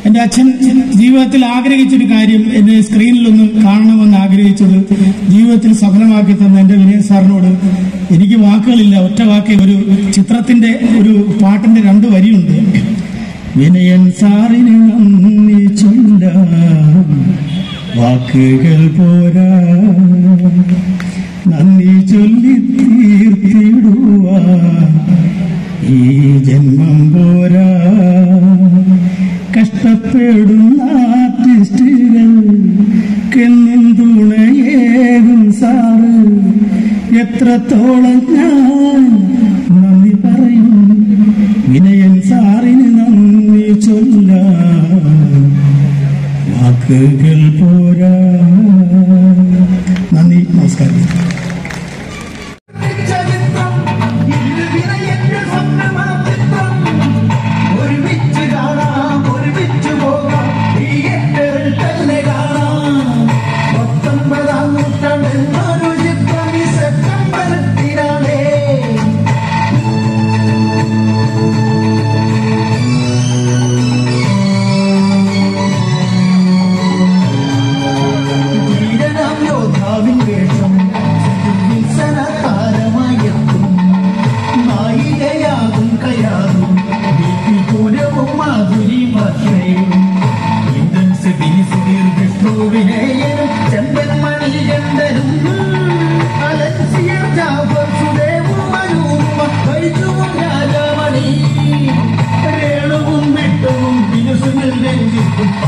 എന്റെ അച്ഛൻ ജീവിതത്തിൽ ആഗ്രഹിച്ചൊരു കാര്യം എന്നെ സ്ക്രീനിലൊന്ന് കാണണമെന്ന് ആഗ്രഹിച്ചത് ജീവിതത്തിൽ സഫലമാക്കി തന്ന എന്റെ വിനയൻ സാറിനോട് എനിക്ക് വാക്കുകളില്ല ഒറ്റ വാക്ക് ഒരു ചിത്രത്തിന്റെ ഒരു പാട്ടിന്റെ രണ്ട് വരിയുണ്ട് വിനയൻ സാറിന് നന്ദി ചൊല്ലാം വാക്കുകൾ പോരാ നന്ദി ചൊല്ലി തീർത്തിടുവാൻ ഈ ജന്മം പോരാ കഷ്ടപ്പെടുന്ന ആർട്ടിസ്റ്റുകൾക്കെന്നും തുണയേകും സാറ് എത്രത്തോളം ഞാൻ നന്ദി പറയും വിനയൻ സാറിന് നന്ദി ചൊല്ലാം വാക്കുകൾ പോരാ നന്ദി നമസ്കാരം ചരിത്രം ഇത് വിനയന്റെ സ്വപ്നമാചിത്രം ഒരുമിച്ച് കാണാം ഒരുമിച്ച് പോകാം തിയേറ്ററിൽ തന്നെ കാണാം പത്തൊമ്പതാം നൂറ്റാണ്ടെന്നൊരു ചിത്രം ഈ സെപ്റ്റംബരത്തിലാണേ ധീരനാം യോദ്ധാവിൻ വേഷം വിൽസന താരമായെത്തും നായികയാകും കയാറും പൂരവും മാധുരി ഭാഷയും ഇന്ദ്രൻസ് സുധീർ വിഷ്ണുവിനെയും ചെമ്പന്മണി ചന്ദ്രനും അലൻസിയർ ജാഫർ സുദേവും മനൂറും കഴിച്ചുവും രാജാമണി രേണുവും വിട്ടുവും ബിനുസുകൾ രഞ്ജിത്തും